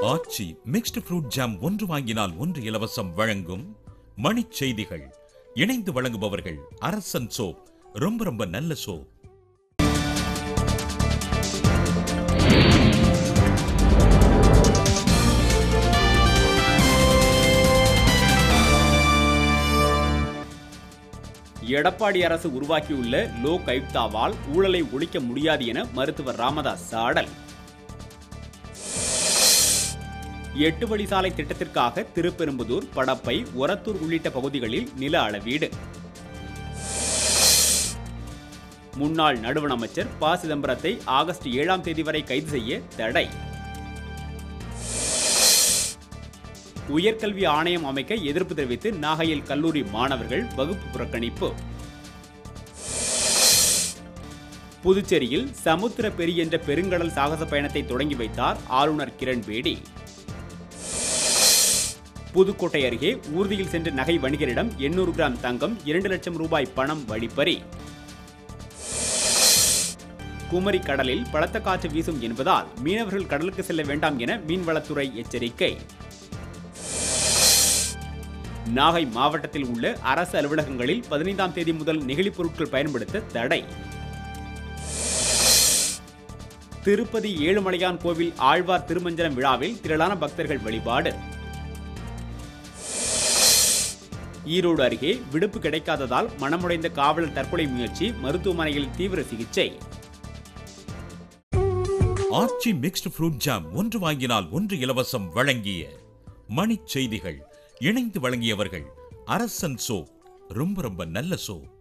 ஆச்சி mixed fruit jam ஒன்று வாங்கினால் ஒன்று இலவசம் வழங்கும் மணிச் செய்திகள் இணைந்து வழங்குபவர்கள் அரசன் சோப் ரொம்ப ரொம்ப நல்ல சோப் எடப்பாடி அரசு உருவாக்கியுள்ள லோக் ஆயுக்தாவால் ஊழலை ஒழிக்க முடியாது என மருத்துவர் ராமதாஸ் சாடல் எட்டு வழிசாலை திட்டத்திற்காக திருப்பெரும்புதூர் படப்பை ஒரத்தூர் உள்ளிட்ட பகுதிகளில் நில அளவீடு முன்னாள் நடுவண் அமைச்சர் ப சிதம்பரத்தை ஆகஸ்ட் ஏழாம் தேதி வரை கைது செய்ய தடை உயர்கல்வி ஆணையம் அமைக்க எதிர்ப்பு தெரிவித்து நாகையில் கல்லூரி மாணவர்கள் வகுப்பு புறக்கணிப்பு புதுச்சேரியில் சமுத்திர பெரி என்ற பெருங்கடல் சாகச பயணத்தை தொடங்கி வைத்தார் ஆளுநர் கிரண் பேடி புதுக்கோட்டை அருகே ஊர்தியில் சென்ற நகை வணிகரிடம் எண்ணூறு கிராம் தங்கம் இரண்டு லட்சம் ரூபாய் பணம் வழிப்பறி குமரி கடலில் பலத்த காற்று வீசும் என்பதால் மீனவர்கள் கடலுக்கு செல்ல வேண்டாம் என மீன்வளத்துறை எச்சரிக்கை நாகை மாவட்டத்தில் உள்ள அரசு அலுவலகங்களில் பதினைந்தாம் தேதி முதல் நெகிழிப் பொருட்கள் பயன்படுத்த தடை திருப்பதி ஏழுமலையான் கோவில் ஆழ்வார் திருமஞ்சனம் விழாவில் திரளான பக்தர்கள் வழிபாடு ஈரோடு அருகே விடுப்பு கிடைக்காததால் மனமுடைந்த காவலர் தற்கொலை முயற்சி மருத்துவமனையில் தீவிர சிகிச்சை ஆச்சி மிக்ஸ்டு ஃப்ரூட் ஜாம் ஒன்று வாங்கினால் ஒன்று இலவசம் வழங்கிய மணிச் செய்திகள் இணைந்து வழங்கியவர்கள் அரசன் சோப் ரொம்ப ரொம்ப நல்ல சோப்